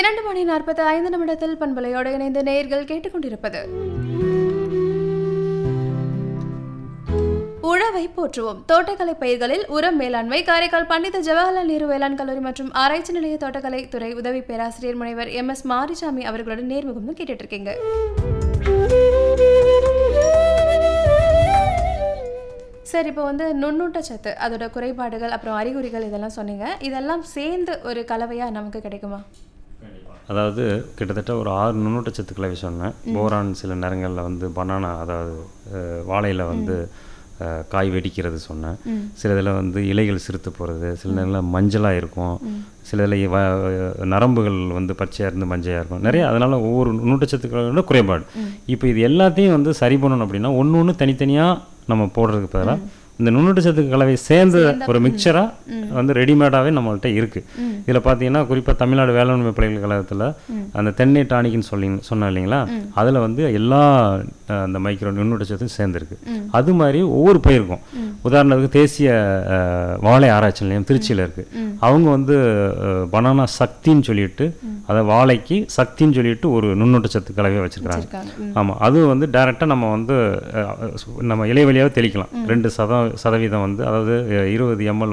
இரண்டு மணி நாற்பத்தி ஐந்து நிமிடத்தில் பண்பலையோடு இணைந்து நேயர்கள் கேட்டுக்கொண்டிருப்பது உழவை போற்றுவோம் தோட்டக்கலை பயிர்களில் உரம் மேலாண்மை காரைக்கால் பண்டித ஜவஹர்லால் நேரு வேளாண் கல்லூரி மற்றும் ஆராய்ச்சி நிலைய தோட்டக்கலை துறை உதவி பேராசிரியர் முனைவர் எம் எஸ் மாரிசாமி அவர்களுடன் நேர்முகம் கேட்டுட்டு இருக்கீங்க சரி இப்போ வந்து நுண்ணூட்ட சத்து அதோட குறைபாடுகள் அப்புறம் அறிகுறிகள் இதெல்லாம் சொன்னீங்க இதெல்லாம் சேர்ந்து ஒரு கலவையா நமக்கு கிடைக்குமா அதாவது கிட்டத்தட்ட ஒரு ஆறு நுண்ணூட்டச்சத்து கலவை சொன்னேன் போரான் சில நேரங்களில் வந்து பனானா அதாவது அஹ், வாழையில வந்து அஹ், காய் வெடிக்கிறது சொன்னேன் சில இதில் வந்து இலைகள் சிறுத்து போகிறது சில நேரங்களில் மஞ்சளாக இருக்கும் சில இதில் வ நரம்புகள் வந்து பச்சையாக இருந்து மஞ்சையாக இருக்கும் நிறைய அதனால் ஒவ்வொரு நுண்ணூட்டச்சத்துக்களோட குறைபாடு இப்போ இது எல்லாத்தையும் வந்து சரி பண்ணணும் அப்படின்னா ஒன்று ஒன்று தனித்தனியாக நம்ம போடுறதுக்கு பதிலாக இந்த நுண்ணூட்டச்சத்து கலவை சேர்ந்த ஒரு மிக்சராக வந்து ரெடிமேடாகவே நம்மள்ட்ட இருக்குது இதில் பார்த்தீங்கன்னா குறிப்பாக தமிழ்நாடு வேளாண்மை பல்கலைக்கழகத்தில் அந்த தென்னை டானிக்னு சொல்லி சொன்னேன் இல்லைங்களா அதில் வந்து எல்லா அஹ், அந்த மைக்ரோ நுண்ணூட்டச்சத்தும் சேர்ந்துருக்கு அது மாதிரி ஒவ்வொரு பயிருக்கும் உதாரணத்துக்கு தேசிய அஹ், வாழை ஆராய்ச்சி நிலையம் திருச்சியில் இருக்குது அவங்க வந்து பனானா சக்தின்னு சொல்லிட்டு அதை வாழைக்கு சக்தின்னு சொல்லிட்டு ஒரு நுண்ணூட்டச்சத்து கலவையை வச்சுருக்காங்க இருக்காங்க ஆமாம் அது வந்து டைரெக்டாக நம்ம வந்து அஹ், நம்ம இலை வழியாக தெளிக்கலாம் ரெண்டு சதம் சதவீதம் வந்து அதாவது அஹ், இருபது எம்எல்